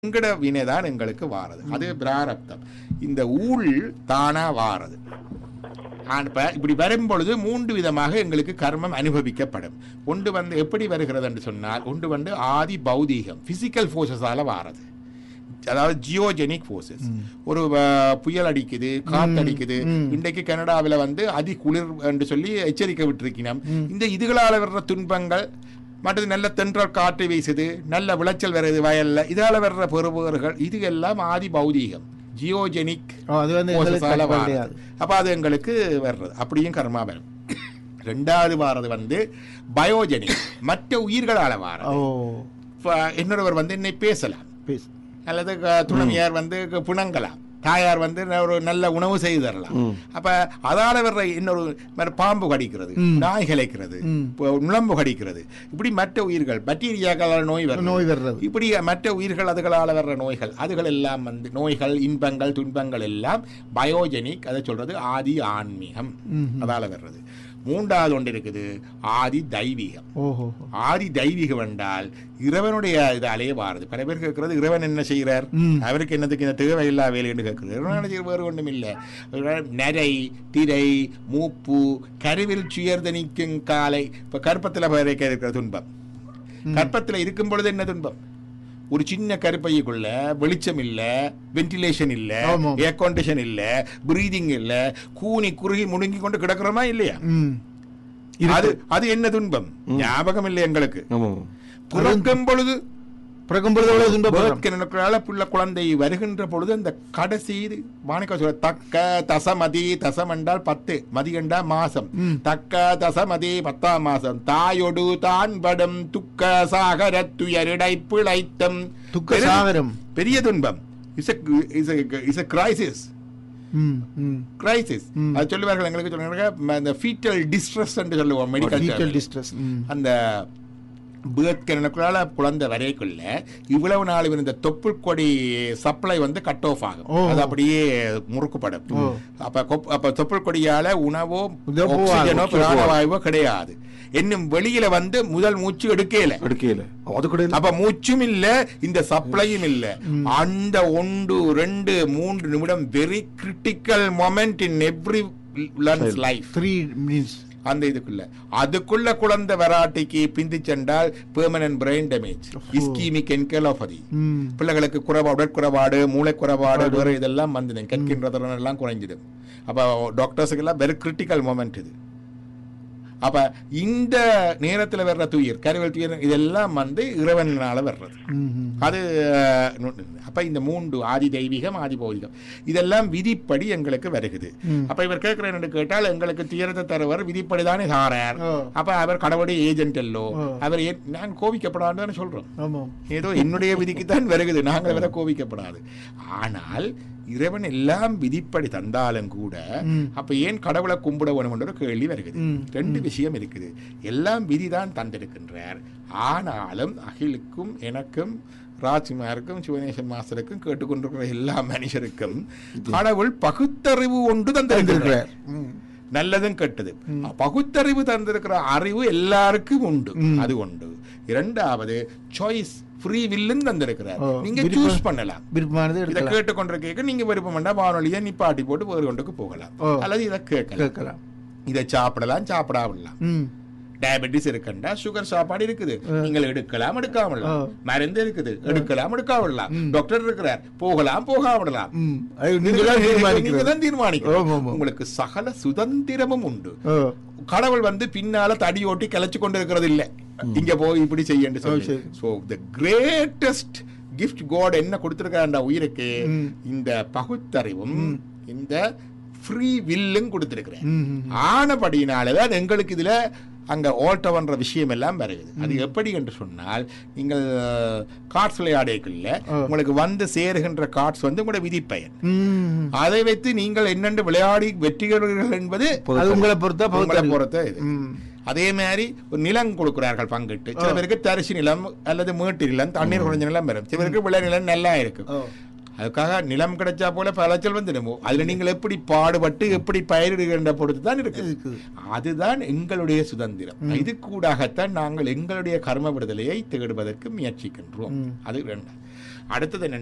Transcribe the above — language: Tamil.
எங்கட வினை தான் எங்களுக்கு வாரது அது பிராரப்தம் இந்த ஊழ் தானா வாரது ஆனா, இப்ப இப்படி வரும் பொழுது மூன்று விதமாக எங்களுக்கு கர்மம் அனுபவிக்கப்படும் ஒன்று வந்து எப்படி வருகிறது என்று சொன்னால் ஒன்று வந்து ஆதி பௌதீகம் பிசிக்கல் ஃபோர்ஸஸால வாரது அதாவது ஜியோஜெனிக் ஃபோர்ஸஸ் ஒரு அஹ், புயல் அடிக்குது காத்து அடிக்குது இன்றைக்கு கனடாவில் வந்து அதி குளிர் என்று சொல்லி எச்சரிக்கை விட்டிருக்கணும் இந்த இதுகளால் வர்ற துன்பங்கள் மற்றது நல்ல தென்றல் காற்று வீசுது நல்ல விளைச்சல் வருது வயல்ல இதால வர்ற பெறுபவர்கள் இது எல்லாம் ஆதி பௌதீகம் ஜியோஜெனிக் ஓ, அது வந்து எங்களுக்கு மோசஸால கட்டுப்படி வாரது. ஆகாது. அப்ப அது எங்களுக்கு வர்றது அப்படியும் கர்மா வரும் ரெண்டாவது வாரது வந்து பயோஜெனிக் மற்ற உயிர்களால வாரது ஓ இப்ப இன்னொருவர் வந்து என்னை பேசலாம் பேசு அல்லது க- துணைவியார் வந்து க- புணங்கலாம் தாயார் வந்து ந- ஒரு நல்ல உணவு செய்து தரலாம் அப்ப அதால வர்ற இன்னொரு மாதிரி பாம்பு கடிக்கிறது நாய் கலைக்கிறது இப்போ நுழம்பு கடிக்கிறது இப்படி மற்ற உயிர்கள் பாக்டீரியாக்களால் நோய் வரும் நோய் வர்றது இப்படி மற்ற உயிர்கள் அதுகளால் வர்ற நோய்கள் அதுகள் எல்லாம் வந்து நோய்கள் இன்பங்கள் துன்பங்கள் எல்லாம் பயோஜெனிக் அதை சொல்றது ஆதி ஆன்மீகம் அதால வர்றது மூன்றாவது ஒன்று இருக்குது ஆதி தெய்வீகம் ஓஹோ ஆதி தெய்வீகம் என்றால் இறைவனுடைய இதாலே வாருது பல பேர் கேட்கறது இறைவன் என்ன செய்கிறார் அவருக்கு என்னதுக்கு இந்த தேவையில்லா வேலைன்னு கேட்கிறது இறைவன் என்ன செய்ய வேறு ஒன்றும் இல்லை நரை திரை மூப்பு கருவில் சுயர்ந்து நிற்கும் காலை இப்ப கற்பத்துல வரைக்க இருக்கிற துன்பம் கற்பத்துல இருக்கும் பொழுது என்ன துன்பம் ஒரு சின்ன கருப்பைக்குள்ள வெளிச்சம் இல்ல வென்டிலேஷன் இல்ல ஆமாம். ஏர் கண்டிஷன் இல்ல பிரீதிங் இல்ல கூனி குறுகி முடுங்கி கொண்டு கிடக்கிறோமா இல்லையா ம் அது அது என்ன துன்பம் ஞாபகம் இல்லை எங்களுக்கு ஆமாம் பிறக்கும் பொழுது பிறக்கும் பொழுது எவ்வளவு துன்பப்படுறோம் பிறக்கிற பிள்ளை குழந்தை வருகின்ற பொழுது அந்த கடைசி இது வாணிக்கா சொல்ற தக்க தசமதி தசம் என்றால் பத்து மதி என்றால் மாசம் தக்க தசமதி பத்தாம் மாசம் தாயொடு தான் படும் துக்க சாகர துயரிடை பிழைத்தம் துக்க சாகரம். பெரிய துன்பம் இஸ் இஸ் கிரைசிஸ் ம் ம் கிரைசிஸ் அது சொல்லுவார்கள் எங்களுக்கு சொல்லுவாங்க இந்த ஃபீட்டல் டிஸ்ட்ரெஸ் என்று சொல்லுவோம் fetal மெடிக்கல் distress. ம். அந்த பேத்கரனுக்குள்ளால குழந்தை வரைக்குள்ள இவ்வளவு நாள் இருந்த தொப்புள் கொடி சப்ளை வந்து கட் ஆஃப் ஆகும் ஓ. அது அப்படியே முறுக்குப்படும் அப்ப கொப்- அப்ப தொப்புள் கொடியால உணவோ இதோ போவாது. ஆக்சிஜனோ பிராணவாயுவோ கிடையாது இன்னும் வெளியில வந்து முதல் மூச்சு எடுக்கல எடுக்கையில் அது கூட இல்ல. அப்ப மூச்சும் இல்ல இந்த சப்ளையும் இல்ல அந்த ஒன்று ரெண்டு மூன்று நிமிடம் very critical moment in everyone's life three minutes அந்த இதுக்குள்ள அதுக்குள்ள குழந்தை வராட்டிக்கு பிந்தி சென்றால் permanent brain damage ischemic encephalopathy ம் பிள்ளைகளுக்கு குறைபாடு உடற்குறைபாடு மூளை குறைபாடு வேற இதெல்லாம் வந்து கற்கின்ற திறன் எல்லாம் குறைஞ்சிடும் அப்ப டாக்டர்ஸுக்கு எல்லாம் வெரி கிரிட்டிக்கல் மொமெண்ட் இது அப்ப இந்த நேரத்துல வர்ற துயிர் கருவல் துயிர் இதெல்லாம் வந்து இறைவனால வர்றது ம் ம் அது அஹ், நு- அப்ப இந்த மூன்று ஆதி தெய்வீகம் ஆதி பௌதிகம் இதெல்லாம் விதிப்படி எங்களுக்கு வருகுது அப்ப இவர் கேட்கிறேன் என்று கேட்டால் எங்களுக்கு துயரத்தை தருவர் விதிப்படி தானே தாரார் ஓ. அப்ப அவர் கடவுளுடைய ஏஜென்ட் அல்லோ அவர் ஏன்- நான் கோபிக்கப்படாதுன்னு சொல்றோம் ஆமாம் ஏதோ என்னுடைய விதிக்கு தான் வருகுது நாங்கள் வர கோபிக்கப்படாது ஆனால் இறைவன் எல்லாம் விதிப்படி தந்தாலும் கூட அப்ப ஏன் கடவுளை கும்பிட வேணும் என்ற ஒரு கேள்வி வருகிறது ரெண்டு விஷயம் இருக்குது எல்லாம் விதிதான் தந்திருக்கின்றார் ஆனாலும் அகிலுக்கும் எனக்கும் ராஜ்குமாருக்கும் சிவனேசன் மாஸ்டருக்கும் கேட்டுக்கொண்டிருக்கிற எல்லா மனுஷருக்கும் கடவுள் பகுத்தறிவு ஒன்று தந்திருக்கிறார் நல்லதும் கெட்டது பகுத்தறிவு தந்திருக்கிற அறிவு எல்லாருக்கும் உண்டு அது உண்டு இரண்டாவது சாய்ஸ் ஃப்ரீ வில்லும் தந்திருக்கிறார் ஓ, நீங்க விருப்பம். சூஸ் பண்ணலாம் விருப்பமானது இதை எடுக்கலாம் கேட்டுக்கொண்டிருக்க நீங்க விருப்பம் வேண்டாம் வானொலியை நிப்பாட்டி போட்டு வேறு கொண்டுக்கு போகலாம் ஓ. அல்லது இதை கேட்கலாம் கேட்கலாம் இதை சாப்பிடலாம் சாப்பிடாமலாம் ம் டயபெட்டிஸ் இருக்குண்டா சுகர் சாப்பாடு இருக்குது நீங்கள் எடுக்கலாம் எடுக்காமலாம் மருந்து இருக்குது எடுக்கலாம் எடுக்காமலாம் டாக்டர் இருக்கிறார் போகலாம் போகாமலாம் ம் அது நீங்க தான் தீர்மானிக்கிறது நீங்க தான் ஆமா, தீர்மானிக்கணும் ஆமா. உங்களுக்கு சகல சுதந்திரமும் உண்டு ஓ கடவுள் வந்து பின்னால தடி ஓட்டி கிளச்சு கொண்டு இருக்கிறது இல்ல இங்க போய் இப்படி செய்யன்னு சொல்லி சரி. So the greatest gift God என்ன கொடுத்திருக்காருன்ற உயிருக்கு இந்த பகுத்தறிவும் இந்த ஃப்ரீ வில்லும் கொடுத்திருக்கிறார் ம், ம். ஆனபடியினாலதான் எங்களுக்கு இதுல அங்க ஓட்டவன்ற விஷயம் எல்லாம் வருகிறது அது எப்படி என்று சொன்னால் நீங்கள் கார்ட்ஸ் விளையாடைகள்ல உங்களுக்கு வந்து சேருகின்ற கார்ட்ஸ் வந்து உங்களுடைய விதிப்பயன் ம் அதை வைத்து நீங்கள் என்னென்று விளையாடி வெற்றிகிறீர்கள் என்பது அது உங்களை பொறுத்தா உங்களை பகுத்தறிவு. பொறுத்த இது ம் அதே மாதிரி ஒரு நிலம் கொடுக்கிறார்கள் பங்கிட்டு சில பேருக்கு தரிசு நிலம் அல்லது மேட்டு நிலம் தண்ணீர் குறைஞ்ச நிலம் வரும் சில பேருக்கு விளை நிலம் நல்லா இருக்கும் ஓ அதுக்காக நிலம் கிடைச்சா போல விளைச்சல் வந்துடுமோ அதுல நீங்கள் எப்படி பாடுபட்டு எப்படி பயிரிடுகின்ற பொறுத்து தான் இருக்கு இருக்குது. அதுதான் எங்களுடைய சுதந்திரம் இது கூடாகத்தான் நாங்கள் எங்களுடைய கர்ம விடுதலையை தேடுவதற்கு முயற்சிக்கின்றோம் அது ரெண்டு அடுத்தது என்ன